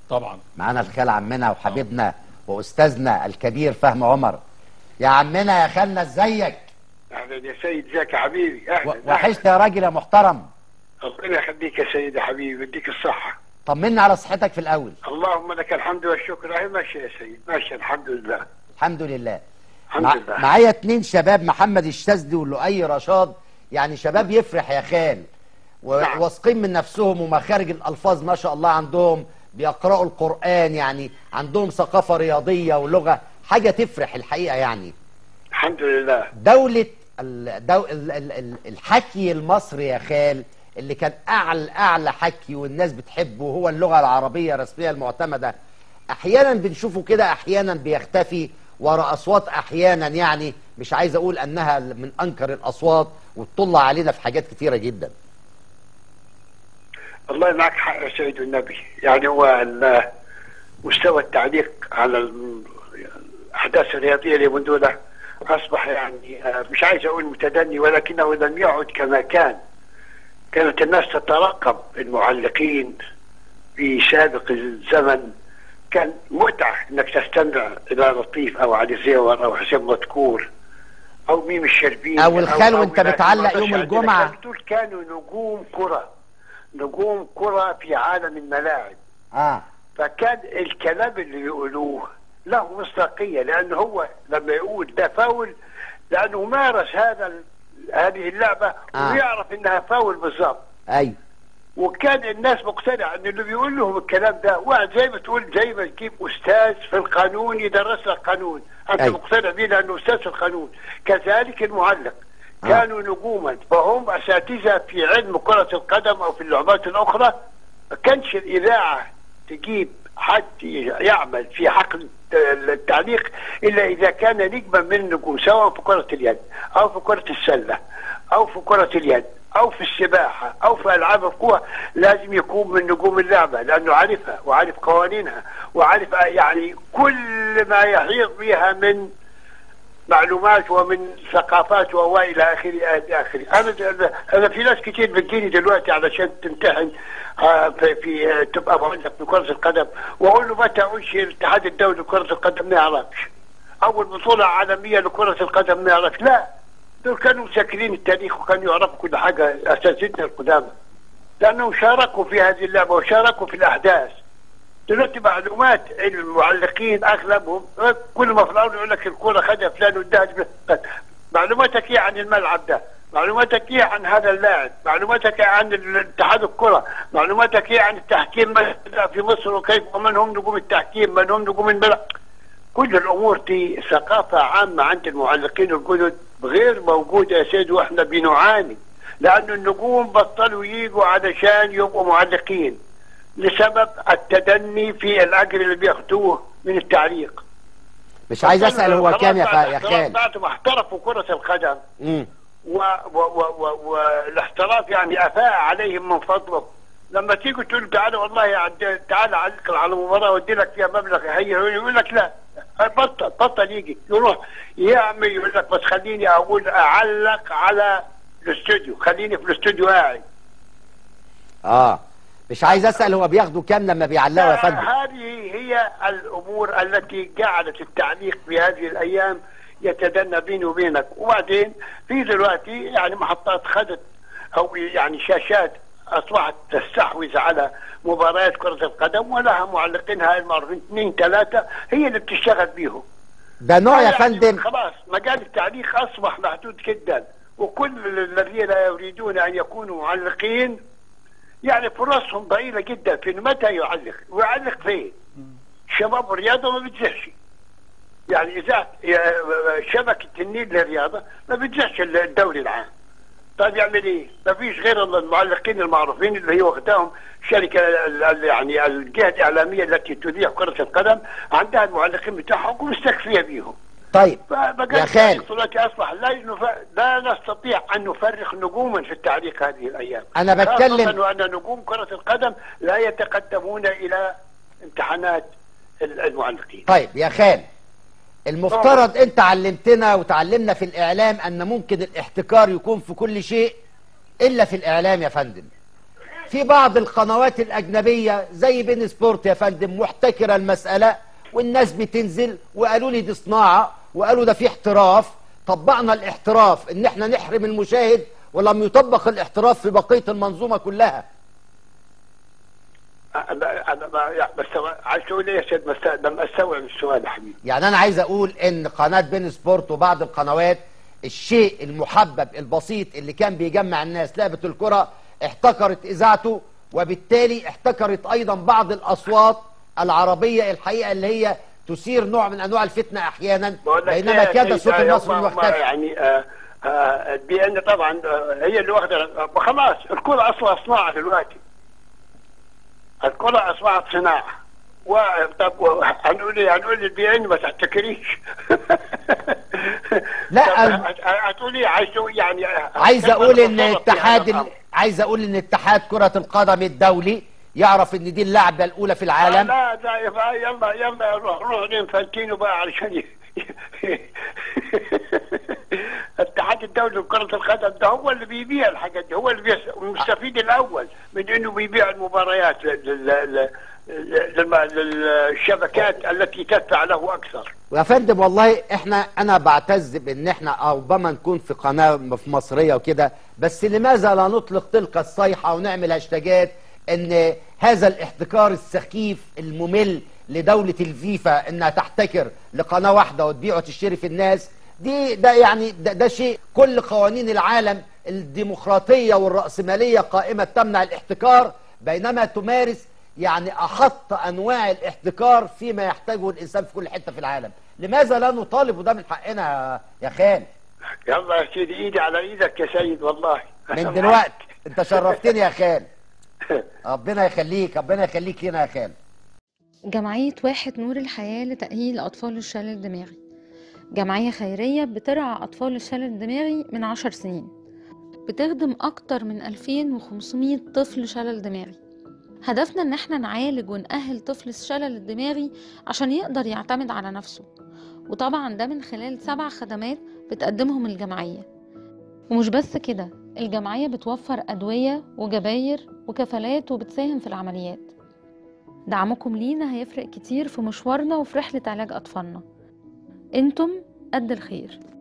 طبعا معانا الخال عمنا وحبيبنا واستاذنا الكبير فهم عمر يا عمنا يا خالنا ازيك اهلا يا سيد ازيك يا حبيبي اهلا و- وحشت يا راجل يا محترم ربنا يخليك يا سيدي حبيبي يديك الصحة طمنا على صحتك في الاول اللهم لك الحمد والشكر اهي ماشي يا سيد ماشي الحمد لله الحمد لله الحمد مع- لله. معايا اتنين شباب محمد الشاذلي ولؤي رشاد يعني شباب يفرح يا خال و- نعم. واثقين من نفسهم ومخارج الالفاظ ما شاء الله عندهم بيقرأوا القرآن يعني عندهم ثقافة رياضية ولغة حاجة تفرح الحقيقة يعني الحمد لله دولة الدو... ال- ال- ال- الحكي المصري يا خال اللي كان أعلى أعلى حكي والناس بتحبه هو اللغة العربية الرسمية المعتمدة أحيانا بنشوفه كده أحيانا بيختفي وراء أصوات أحيانا يعني مش عايز أقول أنها من أنكر الأصوات وتطلع علينا في حاجات كتيرة جدا الله معك حق يا سيد النبي يعني هو ال- مستوى التعليق على ال- الاحداث الرياضيه اللي من دول اصبح يعني آه، مش عايز اقول متدني ولكنه لم يعد كما كان كانت الناس تترقب المعلقين في سابق الزمن كان متعه انك تستمع الى لطيف او علي زيور او حسين مذكور او ميم الشربين أو الخال وأنت إلى- بتعلق إلى- يوم عندنا الجمعة. كانت دول كانوا نجوم كره نجوم كره في عالم الملاعب آه فكان الكلام اللي يقولوه له مصداقيه لان هو لما يقول ده فاول لانه مارس هذا ال- هذه اللعبه آه. ويعرف انها فاول بالظبط أيوه وكان الناس مقتنعه ان اللي بيقول لهم الكلام ده واحد زي ما تقول زي ما تجيب استاذ في القانون يدرس لك قانون انت أيوة. مقتنع بيه لانه استاذ في القانون كذلك المعلق آه. كانوا نجوما فهم اساتذه في علم كره القدم او في اللعبات الاخرى ما كانش الاذاعه تجيب حد يعمل في حقل التعليق الا اذا كان نجما من النجوم سواء في كره اليد او في كره السله او في كره اليد او في السباحه او في العاب القوى لازم يكون من نجوم اللعبه لانه عارفها وعارف قوانينها وعارف يعني كل ما يحيط بها من معلومات ومن ثقافات والى اخره الى اخره انا انا في ناس كتير بتجيني دلوقتي علشان تمتحن آه، في, في آه، تبقى معلق في كره القدم واقول له متى انشئ الاتحاد الدولي لكره القدم ما يعرفش اول بطوله عالميه لكره القدم ما يعرفش لا دول كانوا مسكرين التاريخ وكانوا يعرفوا كل حاجه اساتذتنا القدامى لانهم شاركوا في هذه اللعبه وشاركوا في الاحداث دلوقتي معلومات المعلقين اغلبهم كل ما في الارض يقول لك الكوره خدها فلان واداها لفلان. معلوماتك ايه عن الملعب ده؟ معلوماتك ايه عن هذا اللاعب؟ معلوماتك ايه عن اتحاد الكره؟ معلوماتك ايه عن التحكيم مثلا في مصر وكيف ومن هم نجوم التحكيم؟ من هم نجوم الملعب؟ كل الامور دي ثقافه عامه عند المعلقين الجدد غير موجوده يا سيدي واحنا بنعاني لأن النجوم بطلوا يجوا علشان يبقوا معلقين لسبب التدني في الأجر اللي بياخدوه من التعليق مش عايز اسال هو خلاص كام يا بعد خ- يا الاحتراف خال بعدهم احترفوا كرة القدم مم. و- و- و- و- والاحتراف يعني افاء عليهم من فضله لما تيجي تقول تعالى والله يا عد- تعالى عليك على مباراه وادي لك فيها مبلغ هي يقول لك لا بطل بطل يجي يروح يعمل يقول لك بس خليني اقول اعلق على الاستوديو خليني في الاستوديو قاعد اه مش عايز اسال هو بياخدوا كام لما بيعلقوا يا فندم هذه هي الامور التي جعلت التعليق في هذه الايام يتدنى بيني وبينك وبعدين في دلوقتي يعني محطات خدت او يعني شاشات اصبحت تستحوذ على مباريات كره القدم ولها معلقينها المعروفين اثنين ثلاثه هي اللي بتشتغل بيهم ده نوع يا يعني فندم خلاص مجال التعليق اصبح محدود جدا وكل الذين يريدون ان يكونوا معلقين يعني فرصهم ضئيله جدا في متى يعلق ويعلق فين شباب الرياضه ما بتزهش يعني اذا شبكه النيل للرياضه ما بتزهش الدوري العام طيب يعمل ايه؟ ما فيش غير المعلقين المعروفين اللي هي واخداهم شركه ال- ال- يعني الجهه الاعلاميه التي تذيع كره القدم عندها المعلقين بتاعهم ومستكفيه بيهم. طيب فمجال يا التعليق خال. دلوقتي اصبح لا نف... لا نستطيع ان نفرغ نجوما في التعليق هذه الايام. أنا بتكلم- خاصة وان نجوم كره القدم لا يتقدمون الى امتحانات ال- المعلقين. طيب يا خال المفترض انت علمتنا وتعلمنا في الاعلام ان ممكن الاحتكار يكون في كل شيء الا في الاعلام يا فندم في بعض القنوات الأجنبية زي بين سبورت يا فندم محتكرة المسألة والناس بتنزل وقالوا لي دي صناعة وقالوا ده في احتراف طبقنا الاحتراف ان احنا نحرم المشاهد ولم يطبق الاحتراف في بقية المنظومة كلها انا انا ما يعني بس عايز تقول ايه يا سيد مست... لم استوعب السؤال يا حبيبي يعني انا عايز اقول ان قناة بين سبورت وبعض القنوات الشيء المحبب البسيط اللي كان بيجمع الناس لعبة الكرة احتكرت اذاعته وبالتالي احتكرت ايضا بعض الاصوات العربية الحقيقة اللي هي تثير نوع من انواع الفتنة احيانا بقول لك بينما إيه يا كاد سيد، صوت آه، المصري هم- هم المحتفل يعني آه آه البي ان طبعا آه هي اللي واخده آه، خلاص الكره اصلا صناعه دلوقتي الكره اصبحت صناعه و طب و- هنقول ايه هنقول البي ان ما تحتكريش لا، طب الم- هت- هتقول ايه عايز تقول يعني عايز اقول ان هتصرف في اتحاد هذا ال... الأمر. عايز اقول ان اتحاد كرة القدم الدولي يعرف ان دي اللعبة الاولى في العالم لا لا يبقى يلا يلا روح روح لانفانتينو بقى علشان ي- الاتحاد الدولي لكرة القدم ده هو اللي بيبيع الحاجات دي هو اللي بيس- المستفيد الاول من انه بيبيع المباريات لل- لل- للم- للشبكات التي تدفع له اكثر ويا فندم والله احنا انا بعتز بان احنا ربما نكون في قناه في مصريه وكده بس لماذا لا نطلق تلك الصيحه ونعمل هاشتاجات ان هذا الاحتكار السخيف الممل لدوله الفيفا انها تحتكر لقناه واحده وتبيع وتشتري في الناس دي ده يعني ده, ده شيء كل قوانين العالم الديمقراطيه والراسماليه قائمه تمنع الاحتكار بينما تمارس يعني احط انواع الاحتكار فيما يحتاجه الانسان في كل حته في العالم لماذا لا نطالب وده من حقنا يا خال يلا يا سيدي ايدي على ايدك يا سيد والله من دلوقتي انت شرفتني يا خال ربنا يخليك ربنا يخليك لنا يا خال جمعية واحد نور الحياة لتأهيل أطفال الشلل الدماغي جمعية خيرية بترعى أطفال الشلل الدماغي من عشر سنين بتخدم أكتر من 2500 طفل شلل دماغي هدفنا إن احنا نعالج ونأهل طفل الشلل الدماغي عشان يقدر يعتمد على نفسه وطبعا ده من خلال سبع خدمات بتقدمهم الجمعية ومش بس كده الجمعية بتوفر أدوية وجباير وكفالات وبتساهم في العمليات دعمكم لينا هيفرق كتير في مشوارنا وفي رحلة علاج أطفالنا انتم قد الخير